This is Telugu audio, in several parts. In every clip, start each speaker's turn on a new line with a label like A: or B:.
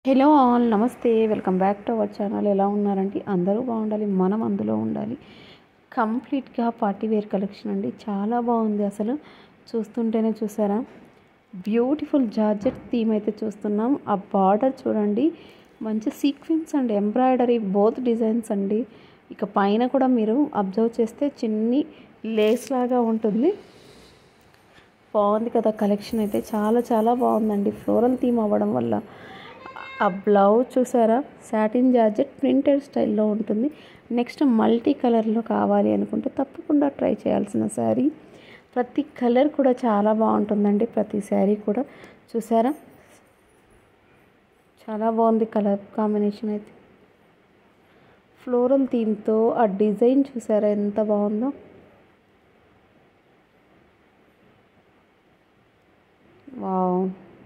A: హలో ఆల్ నమస్తే welcome back to our channel ఎలా ఉన్నారంటే అందరూ బాగుండాలి మనం అందులో ఉండాలి కంప్లీట్గా పార్టీ వేర్ కలెక్షన్ అండి చాలా బాగుంది అసలు చూస్తుంటేనే చూసారా బ్యూటిఫుల్ జార్జెట్ థీమ్ అయితే చూస్తున్నాం ఆ బార్డర్ చూడండి మంచి సీక్వెన్స్ అండి ఎంబ్రాయిడరీ బోత్ డిజైన్స్ అండి ఇక పైన కూడా మీరు అబ్జర్వ్ చేస్తే చిన్ని లేస్ లాగా ఉంటుంది బాగుంది కదా కలెక్షన్ అయితే చాలా చాలా బాగుందండి ఫ్లోరల్ థీమ్ అవ్వడం వల్ల ఆ బ్లౌజ్ చూసారా సాటిన్ జార్జెట్ ప్రింటెడ్ స్టైల్లో ఉంటుంది నెక్స్ట్ మల్టీ కలర్లో కావాలి అనుకుంటే తప్పకుండా ట్రై చేయాల్సిన శారీ ప్రతి కలర్ కూడా చాలా బాగుంటుందండి ప్రతి శారీ కూడా చూసారా చాలా బాగుంది కలర్ కాంబినేషన్ అయితే ఫ్లోరల్ థీమ్తో ఆ డిజైన్ చూసారా ఎంత బాగుందో వావ్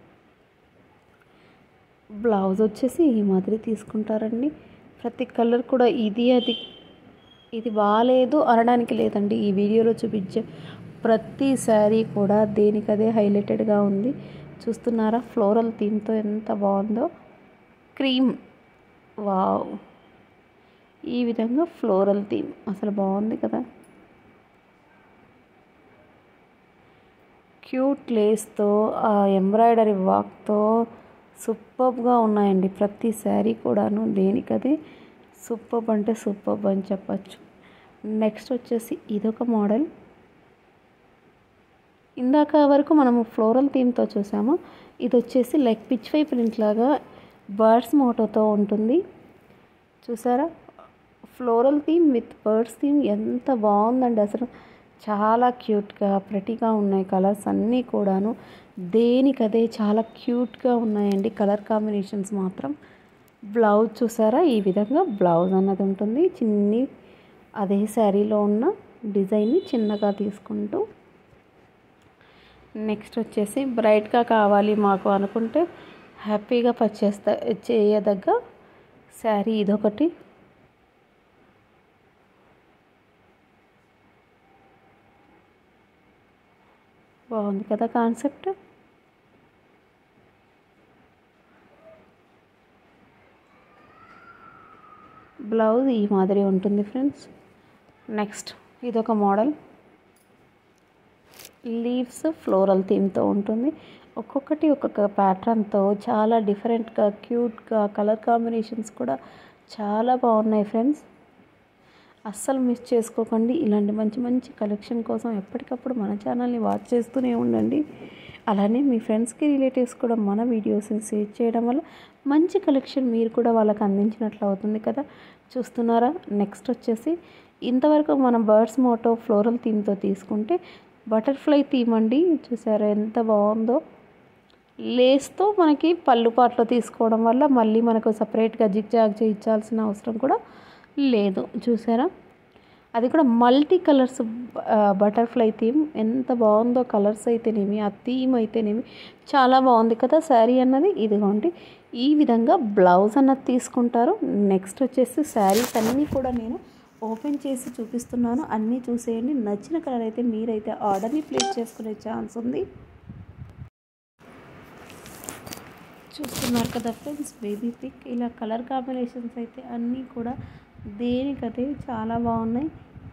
A: బ్లౌజ్ వచ్చేసి ఈ మాదిరి తీసుకుంటారండి ప్రతి కలర్ కూడా ఇది అది ఇది బాగాలేదు అనడానికి లేదండి ఈ వీడియోలో చూపించే ప్రతి శారీ కూడా దేనికదే హైలైటెడ్గా ఉంది చూస్తున్నారా ఫ్లోరల్ థీమ్తో ఎంత బాగుందో క్రీమ్ వావ్ ఈ విధంగా ఫ్లోరల్ థీమ్ అసలు బాగుంది కదా క్యూట్ లేస్తో ఆ ఎంబ్రాయిడరీ వర్క్తో సూపర్గా ఉన్నాయండి ప్రతి శారీ కూడాను దేనికది సూపర్ అంటే సూపర్ అని చెప్పచ్చు నెక్స్ట్ వచ్చేసి ఇదొక మోడల్ ఇందాక వరకు మనము ఫ్లోరల్ థీమ్తో చూసాము ఇది వచ్చేసి లైక్ పిచ్ వై ప్రింట్ లాగా బర్డ్స్ మోటోతో ఉంటుంది చూసారా floral theme with birds theme ఎంత బాగుందండి అసలు చాలా క్యూట్గా ప్రతిగా ఉన్నాయి కలర్స్ అన్నీ కూడాను దేనికదే చాలా క్యూట్గా ఉన్నాయండి కలర్ కాంబినేషన్స్ మాత్రం బ్లౌజ్ చూసారా ఈ విధంగా బ్లౌజ్ అన్నది ఉంటుంది చిన్ని అదే శారీలో ఉన్న డిజైన్ని చిన్నగా తీసుకుంటూ నెక్స్ట్ వచ్చేసి బ్రైట్గా కావాలి మాకు అనుకుంటే హ్యాపీగా పర్చేస్తా చేయదగ్గ శారీ ఇదొకటి బాగుంది కదా కాన్సెప్ట్ బ్లౌజ్ ఈ మాదిరి ఉంటుంది ఫ్రెండ్స్ నెక్స్ట్ ఇదొక మోడల్ లీవ్స్ ఫ్లోరల్ థీమ్తో ఉంటుంది ఒక్కొక్కటి ఒక్కొక్క ప్యాటర్న్తో చాలా డిఫరెంట్గా క్యూట్గా కలర్ కాంబినేషన్స్ కూడా చాలా బాగున్నాయి ఫ్రెండ్స్ అస్సలు మిస్ చేసుకోకండి ఇలాంటి మంచి మంచి కలెక్షన్ కోసం ఎప్పటికప్పుడు మన ఛానల్ని వాచ్ చేస్తూనే ఉండండి అలానే మీ ఫ్రెండ్స్కి రిలేటివ్స్ కూడా మన వీడియోస్ని షేర్ చేయడం వల్ల మంచి కలెక్షన్ మీరు కూడా వాళ్ళకి అందించినట్లు అవుతుంది కదా చూస్తున్నారా నెక్స్ట్ వచ్చేసి ఇంతవరకు మనం బర్డ్స్ మోటో ఫ్లోరల్ థీమ్తో తీసుకుంటే బటర్ఫ్లై థీమ్ అండి చూసారా ఎంత బాగుందో లేస్తో మనకి పళ్ళు పాటలో తీసుకోవడం వల్ల మళ్ళీ మనకు సపరేట్గా జిగ్ జాగ్ చేయించాల్సిన అవసరం కూడా లేదు చూసారా అది కూడా మల్టీ కలర్స్ బటర్ఫ్లై థీమ్ ఎంత బాగుందో కలర్స్ అయితేనేమి ఆ థీమ్ అయితేనేమి చాలా బాగుంది కదా శారీ అన్నది ఇదిగోండి ఈ విధంగా బ్లౌజ్ అన్నది తీసుకుంటారు నెక్స్ట్ వచ్చేసి శారీస్ అన్నీ కూడా నేను ఓపెన్ చేసి చూపిస్తున్నాను అన్నీ చూసేయండి నచ్చిన కలర్ అయితే మీరైతే ఆర్డర్ని ప్లేస్ చేసుకునే ఛాన్స్ ఉంది చూస్తున్నారు కదా ఫ్రెండ్స్ బేబీ పిక్ ఇలా కలర్ కాంబినేషన్స్ అయితే అన్నీ కూడా దేనికదే చాలా బాగున్నాయి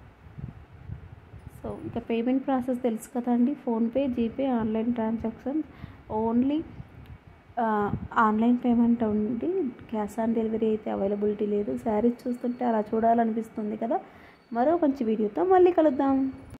A: సో ఇక పేమెంట్ ప్రాసెస్ తెలుసు కదండి PhonePe GPay online transaction only online payment ఉంది క్యాష్ ఆన్ డెలివరీ అయితే అవైలబిలిటీ లేదు శారీస్ చూస్తుంటే అలా చూడాలనిపిస్తుంది కదా మరో మంచి వీడియోతో మళ్ళీ కలుద్దాం